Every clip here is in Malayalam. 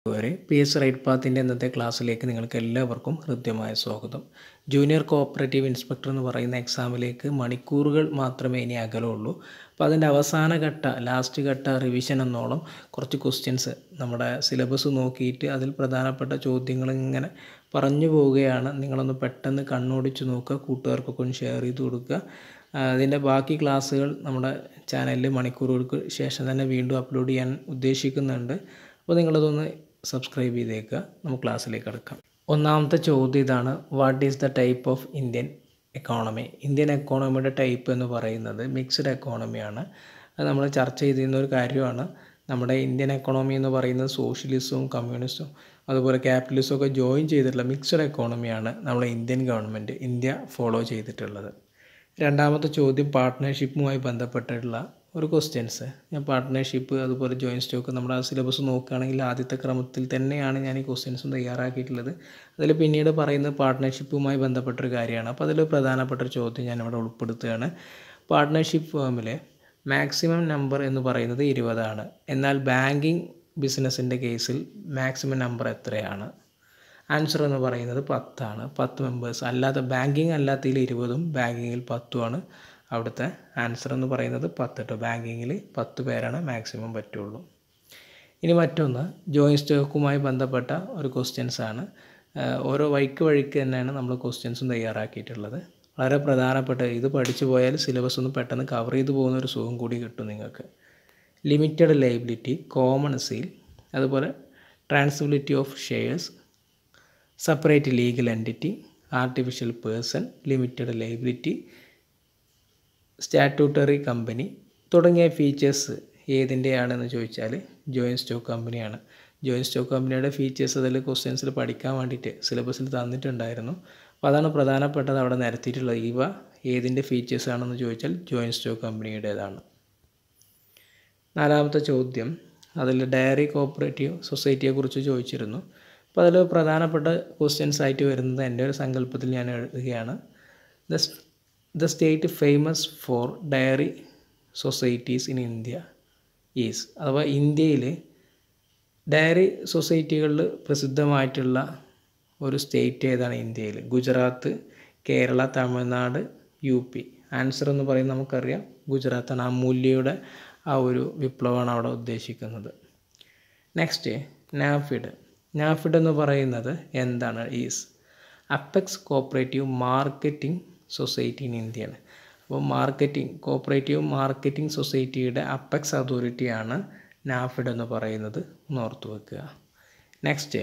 വരെ പി എസ് റൈറ്റ് പാത്തിൻ്റെ ഇന്നത്തെ ക്ലാസ്സിലേക്ക് നിങ്ങൾക്ക് എല്ലാവർക്കും ഹൃദ്യമായ സ്വാഗതം ജൂനിയർ കോഓപ്പറേറ്റീവ് ഇൻസ്പെക്ടർ എന്ന് പറയുന്ന എക്സാമിലേക്ക് മണിക്കൂറുകൾ മാത്രമേ ഇനി അകലമുള്ളൂ അപ്പോൾ അതിൻ്റെ അവസാന ഘട്ട ലാസ്റ്റ് ഘട്ട റിവിഷൻ എന്നോളം കുറച്ച് ക്വസ്റ്റ്യൻസ് നമ്മുടെ സിലബസ് നോക്കിയിട്ട് അതിൽ പ്രധാനപ്പെട്ട ചോദ്യങ്ങൾ ഇങ്ങനെ പറഞ്ഞു പോവുകയാണ് നിങ്ങളൊന്ന് പെട്ടെന്ന് കണ്ണോടിച്ച് നോക്കുക കൂട്ടുകാർക്കൊക്കെ ഒന്ന് ഷെയർ ചെയ്ത് കൊടുക്കുക അതിൻ്റെ ബാക്കി ക്ലാസ്സുകൾ നമ്മുടെ ചാനലിൽ മണിക്കൂറുകൾക്ക് ശേഷം തന്നെ വീണ്ടും അപ്ലോഡ് ചെയ്യാൻ ഉദ്ദേശിക്കുന്നുണ്ട് അപ്പോൾ നിങ്ങളതൊന്ന് സബ്സ്ക്രൈബ് ചെയ്തേക്കുക നമുക്ക് ക്ലാസ്സിലേക്ക് കിടക്കാം ഒന്നാമത്തെ ചോദ്യം ഇതാണ് what is the type of Indian economy Indian എക്കോണമിയുടെ ടൈപ്പ് എന്ന് പറയുന്നത് മിക്സ്ഡ് എക്കോണമിയാണ് അത് നമ്മൾ ചർച്ച ചെയ്തിരുന്ന ഒരു കാര്യമാണ് നമ്മുടെ ഇന്ത്യൻ എക്കോണമി എന്ന് പറയുന്നത് സോഷ്യലിസവും കമ്മ്യൂണിസവും അതുപോലെ ക്യാപിറ്റലിസവും ഒക്കെ ജോയിൻ ചെയ്തിട്ടുള്ള മിക്സ്ഡ് എക്കോണമിയാണ് നമ്മുടെ ഇന്ത്യൻ ഗവൺമെൻറ് ഇന്ത്യ ഫോളോ ചെയ്തിട്ടുള്ളത് രണ്ടാമത്തെ ചോദ്യം പാർട്ട്ണർഷിപ്പുമായി ബന്ധപ്പെട്ടിട്ടുള്ള ഒരു ക്വസ്റ്റ്യൻസ് ഞാൻ പാർട്ട്ണർഷിപ്പ് അതുപോലെ ജോയിൻറ്റ് സ്റ്റോക്ക് നമ്മുടെ സിലബസ് നോക്കുകയാണെങ്കിൽ ആദ്യത്തെ ക്രമത്തിൽ തന്നെയാണ് ഞാൻ ഈ ക്വസ്റ്റ്യൻസും തയ്യാറാക്കിയിട്ടുള്ളത് അതിൽ പിന്നീട് പറയുന്നത് പാർട്ട്ണർഷിപ്പുമായി ബന്ധപ്പെട്ടൊരു കാര്യമാണ് അപ്പോൾ അതിൽ പ്രധാനപ്പെട്ട ഒരു ചോദ്യം ഞാൻ ഇവിടെ ഉൾപ്പെടുത്തുകയാണ് പാർട്ട്ണർഷിപ്പ് ഫേമിൽ മാക്സിമം നമ്പർ എന്ന് പറയുന്നത് ഇരുപതാണ് എന്നാൽ ബാങ്കിങ് ബിസിനസ്സിൻ്റെ കേസിൽ മാക്സിമം നമ്പർ എത്രയാണ് ആൻസർ എന്ന് പറയുന്നത് പത്താണ് പത്ത് മെമ്പേഴ്സ് അല്ലാതെ ബാങ്കിങ് അല്ലാത്തതിൽ ഇരുപതും ബാങ്കിങ്ങിൽ പത്തുമാണ് അവിടുത്തെ ആൻസർ എന്ന് പറയുന്നത് പത്ത് കേട്ടോ ബാങ്കിങ്ങിൽ പത്ത് പേരാണ് മാക്സിമം പറ്റുള്ളൂ ഇനി മറ്റൊന്ന് ജോയിൻ സ്റ്റോക്കുമായി ബന്ധപ്പെട്ട ഒരു ക്വസ്റ്റ്യൻസ് ആണ് ഓരോ വഴിക്ക് വഴിക്ക് തന്നെയാണ് നമ്മൾ ക്വസ്റ്റ്യൻസും തയ്യാറാക്കിയിട്ടുള്ളത് വളരെ പ്രധാനപ്പെട്ട ഇത് പഠിച്ചു പോയാൽ സിലബസ് ഒന്ന് പെട്ടെന്ന് കവർ ചെയ്ത് പോകുന്ന ഒരു സുഖം കൂടി കിട്ടും നിങ്ങൾക്ക് ലിമിറ്റഡ് ലൈബിലിറ്റി കോമൺ സീൽ അതുപോലെ transferability of shares separate legal entity artificial person limited liability statutory company തുടങ്ങിയ ഫീച്ചേഴ്സ് ഏതിൻ്റെയാണെന്ന് ചോദിച്ചാൽ ജോയിൻ സ്റ്റോക്ക് കമ്പനിയാണ് ജോയിൻ സ്റ്റോക്ക് കമ്പനിയുടെ ഫീച്ചേഴ്സ് അതിൽ ക്വസ്റ്റ്യൻസിൽ പഠിക്കാൻ വേണ്ടിയിട്ട് സിലബസിൽ തന്നിട്ടുണ്ടായിരുന്നു അപ്പോൾ അതാണ് പ്രധാനപ്പെട്ടത് അവിടെ നിരത്തിയിട്ടുള്ളത് ഇവ ഏതിൻ്റെ ഫീച്ചേഴ്സ് ആണെന്ന് ചോദിച്ചാൽ ജോയിൻ സ്റ്റോക്ക് കമ്പനിയുടേതാണ് നാലാമത്തെ ചോദ്യം അതിൽ ഡയറി കോപ്പറേറ്റീവ് സൊസൈറ്റിയെക്കുറിച്ച് ചോദിച്ചിരുന്നു അപ്പോൾ അതിൽ പ്രധാനപ്പെട്ട ക്വസ്റ്റ്യൻസ് ആയിട്ട് വരുന്നത് എൻ്റെ ഒരു സങ്കല്പത്തിൽ ഞാൻ എഴുതുകയാണ് the the state famous for dairy societies in India is അഥവാ ഇന്ത്യയിൽ ഡയറി സൊസൈറ്റികളിൽ പ്രസിദ്ധമായിട്ടുള്ള ഒരു സ്റ്റേറ്റ് ഏതാണ് ഇന്ത്യയിൽ Gujarat Kerala Tamil Nadu U P answer എന്ന് പറയുന്നത് നമുക്കറിയാം ഗുജറാത്താണ് ആ മൂല്യയുടെ ആ ഒരു വിപ്ലവമാണ് അവിടെ ഉദ്ദേശിക്കുന്നത് നെക്സ്റ്റ് നാഫിഡ് നാഫിഡ് എന്ന് പറയുന്നത് എന്താണ് is apex cooperative marketing society in ഇന്ത്യയാണ് അപ്പോൾ മാർക്കറ്റിംഗ് കോപ്പറേറ്റീവ് മാർക്കറ്റിംഗ് സൊസൈറ്റിയുടെ അപ്പെക്സ് അതോറിറ്റിയാണ് നാഫിഡ് എന്ന് പറയുന്നത് ഒന്ന് ഓർത്ത് വെക്കുക next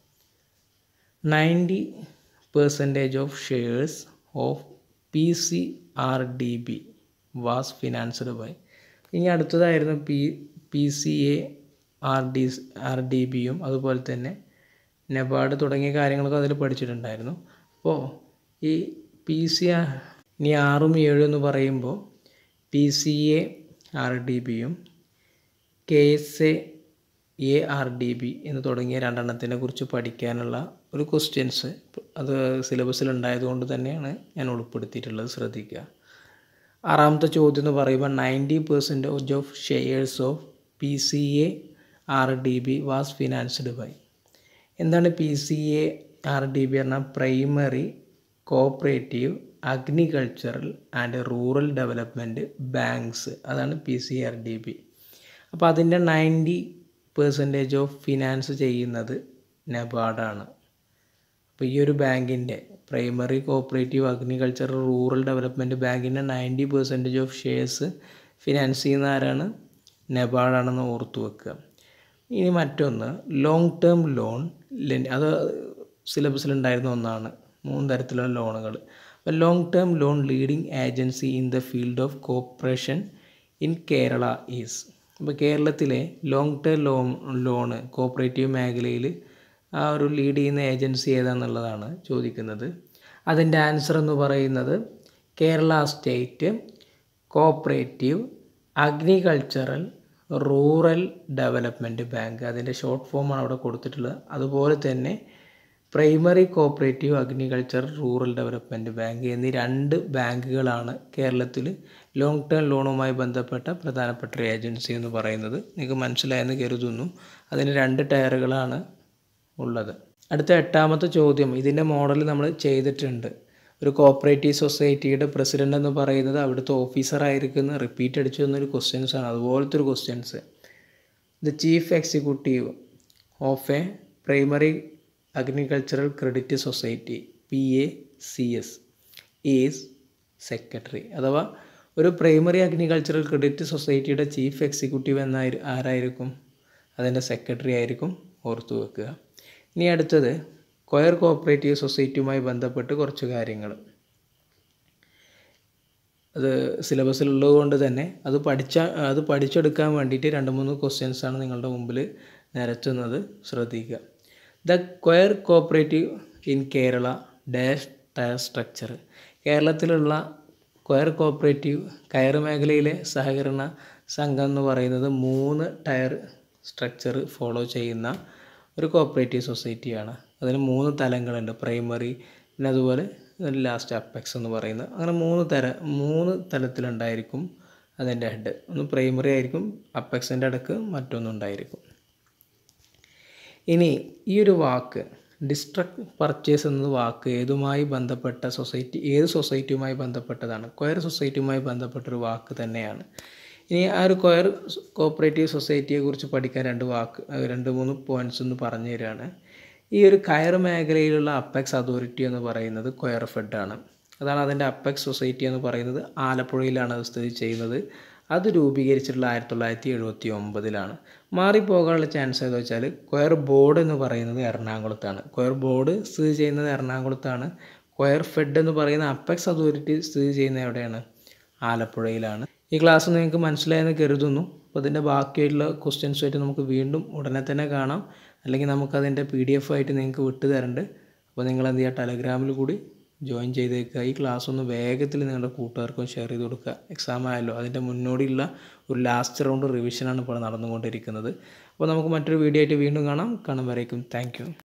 ninety percentage of shares of P C R D B was financed by ഇനി അടുത്തതായിരുന്നു P P C A R D R D ബിയും അതുപോലെ തന്നെ നെബാർഡ് തുടങ്ങിയ കാര്യങ്ങളൊക്കെ അതിൽ പഠിച്ചിട്ടുണ്ടായിരുന്നു അപ്പോൾ ഈ പി സി ഇനി ആറും ഏഴും എന്ന് പറയുമ്പോൾ P C A R D ബിയും K S A A R D B എന്ന് തുടങ്ങിയ രണ്ടെണ്ണത്തിനെ കുറിച്ച് പഠിക്കാനുള്ള ഒരു ക്വസ്റ്റ്യൻസ് അത് സിലബസിൽ ഉണ്ടായതുകൊണ്ട് തന്നെയാണ് ഞാൻ ഉൾപ്പെടുത്തിയിട്ടുള്ളത് ശ്രദ്ധിക്കുക ആറാമത്തെ ചോദ്യം എന്ന് പറയുമ്പോൾ ninety percentage of shares of P C A R D B was financed by എന്താണ് P C A R D B പറഞ്ഞാൽ primary cooperative agricultural and rural development banks അതാണ് P C R D B അപ്പോൾ അതിൻ്റെ നയൻറ്റി പെർസെൻറ്റേജ് ഓഫ് ഫിനാൻസ് ചെയ്യുന്നത് നബാർഡാണ് അപ്പോൾ ഈ ഒരു ബാങ്കിൻ്റെ primary cooperative agricultural rural development ബാങ്കിൻ്റെ ninety percentage of shares finance ചെയ്യുന്ന ആരാണ് നബാർഡാണെന്ന് ഓർത്തു വെക്കുക ഇനി മറ്റൊന്ന് ലോങ് ടേം ലോൺ അത് സിലബസിലുണ്ടായിരുന്ന ഒന്നാണ് മൂന്ന് തരത്തിലുള്ള ലോണുകൾ അപ്പോൾ long term loan leading agency in the field of cooperation in Kerala is അപ്പോൾ കേരളത്തിലെ long term loan loan cooperative മേഖലയിൽ ആ ഒരു ലീഡ് ചെയ്യുന്ന ഏജൻസി ഏതാണെന്നുള്ളതാണ് ചോദിക്കുന്നത് അതിൻ്റെ ആൻസർ എന്ന് പറയുന്നത് Kerala state cooperative agricultural rural development bank അതിൻ്റെ ഷോർട്ട് ഫോമാണ് അവിടെ കൊടുത്തിട്ടുള്ളത് അതുപോലെ തന്നെ primary cooperative agriculture rural development bank എന്നീ രണ്ട് ബാങ്കുകളാണ് കേരളത്തിൽ ലോങ് ടേം ലോണുമായി ബന്ധപ്പെട്ട പ്രധാനപ്പെട്ട ഒരു ഏജൻസി എന്ന് പറയുന്നത് നിങ്ങൾക്ക് മനസ്സിലായെന്ന് കരുതുന്നു അതിന് രണ്ട് ടയറുകളാണ് ഉള്ളത് അടുത്ത എട്ടാമത്തെ ചോദ്യം ഇതിൻ്റെ മോഡൽ നമ്മൾ ചെയ്തിട്ടുണ്ട് ഒരു കോപ്പറേറ്റീവ് സൊസൈറ്റിയുടെ പ്രസിഡൻ്റ് എന്ന് പറയുന്നത് അവിടുത്തെ ഓഫീസർ ആയിരിക്കുന്ന റിപ്പീറ്റ് അടിച്ചു തന്നൊരു ക്വസ്റ്റ്യൻസ് ആണ് അതുപോലത്തെ ഒരു questions the chief executive of a primary agricultural credit society P A C S is secretary അഥവാ ഒരു പ്രൈമറി അഗ്രികൾച്ചറൽ ക്രെഡിറ്റ് സൊസൈറ്റിയുടെ ചീഫ് എക്സിക്യൂട്ടീവ് എന്നായി ആരായിരിക്കും അതിൻ്റെ സെക്രട്ടറി ആയിരിക്കും ഓർത്തു വെക്കുക ഇനി അടുത്തത് കൊയർ കോപ്പറേറ്റീവ് സൊസൈറ്റിയുമായി ബന്ധപ്പെട്ട് കുറച്ച് കാര്യങ്ങൾ അത് സിലബസിലുള്ളത് കൊണ്ട് തന്നെ അത് പഠിച്ച അത് പഠിച്ചെടുക്കാൻ വേണ്ടിയിട്ട് രണ്ട് മൂന്ന് ക്വസ്റ്റ്യൻസ് ആണ് നിങ്ങളുടെ മുമ്പിൽ നിരത്തുന്നത് ശ്രദ്ധിക്കുക the coir cooperative in Kerala dash tier structure കേരളത്തിലുള്ള കൊയർ കോപ്പറേറ്റീവ് കയർ മേഖലയിലെ സഹകരണ സംഘം എന്ന് പറയുന്നത് മൂന്ന് ടയർ സ്ട്രക്ചർ ഫോളോ ചെയ്യുന്ന ഒരു കോപ്പറേറ്റീവ് സൊസൈറ്റിയാണ് അതിന് മൂന്ന് തലങ്ങളുണ്ട് പ്രൈമറി പിന്നെ അതുപോലെ ലാസ്റ്റ് അപ്പെക്സ് എന്ന് പറയുന്ന അങ്ങനെ മൂന്ന് തര മൂന്ന് തലത്തിലുണ്ടായിരിക്കും അതിൻ്റെ ഹെഡ് ഒന്ന് പ്രൈമറി ആയിരിക്കും അപ്പെക്സിൻ്റെ അടുക്ക് മറ്റൊന്നുണ്ടായിരിക്കും ഇനി ഈ ഒരു വാക്ക് ഡിസ്ട്രക്ട് പർച്ചേസ് എന്ന വാക്ക് ഏതുമായി ബന്ധപ്പെട്ട സൊസൈറ്റി ഏത് സൊസൈറ്റിയുമായി ബന്ധപ്പെട്ടതാണ് കൊയർ സൊസൈറ്റിയുമായി ബന്ധപ്പെട്ടൊരു വാക്ക് തന്നെയാണ് ഇനി ആ ഒരു കൊയർ കോപ്പറേറ്റീവ് സൊസൈറ്റിയെ കുറിച്ച് പഠിക്കാൻ രണ്ട് വാക്ക് രണ്ട് മൂന്ന് പോയിൻറ്റ്സ് ഒന്ന് പറഞ്ഞു തരികയാണ് ഈ ഒരു കയർ മേഖലയിലുള്ള അപ്പെക്സ് അതോറിറ്റി എന്ന് പറയുന്നത് കൊയർ ഫെഡാണ് അതാണ് അതിൻ്റെ അപ്പെക്സ് സൊസൈറ്റി എന്ന് പറയുന്നത് ആലപ്പുഴയിലാണ് അത് സ്ഥിതി ചെയ്യുന്നത് അത് രൂപീകരിച്ചിട്ടുള്ള ആയിരത്തി തൊള്ളായിരത്തി എഴുപത്തി ഒമ്പതിലാണ് മാറിപ്പോകാനുള്ള ചാൻസ് ഏതെന്ന് വെച്ചാൽ കൊയർ ബോർഡ് എന്ന് പറയുന്നത് എറണാകുളത്താണ് കൊയർ ബോർഡ് സ്ഥിതി ചെയ്യുന്നത് എറണാകുളത്താണ് കൊയർ ഫെഡ് എന്ന് പറയുന്ന അപ്പെക്സ് അതോറിറ്റി സ്ഥിതി ചെയ്യുന്നത് എവിടെയാണ് ആലപ്പുഴയിലാണ് ഈ ക്ലാസ് നിങ്ങൾക്ക് മനസ്സിലായെന്ന് കരുതുന്നു അപ്പോൾ അതിൻ്റെ ബാക്കിയായിട്ടുള്ള ക്വസ്റ്റ്യൻസുമായിട്ട് നമുക്ക് വീണ്ടും ഉടനെ തന്നെ കാണാം അല്ലെങ്കിൽ നമുക്കതിൻ്റെ പി ഡി എഫ് ആയിട്ട് നിങ്ങൾക്ക് വിട്ടു തരണ്ട് അപ്പോൾ നിങ്ങൾ എന്ത് ചെയ്യുക ടെലഗ്രാമിൽ കൂടി ജോയിൻ ചെയ്തേക്കുക ഈ ക്ലാസ് ഒന്ന് വേഗത്തിൽ നിങ്ങളുടെ കൂട്ടുകാർക്കും ഷെയർ ചെയ്ത് കൊടുക്കുക എക്സാം ആയല്ലോ അതിൻ്റെ മുന്നോടിയുള്ള ഒരു ലാസ്റ്റ് റൗണ്ട് റിവിഷനാണ് ഇപ്പോൾ നടന്നുകൊണ്ടിരിക്കുന്നത് അപ്പോൾ നമുക്ക് മറ്റൊരു വീഡിയോ ആയിട്ട് വീണ്ടും കാണാം കാണും വരേക്കും താങ്ക്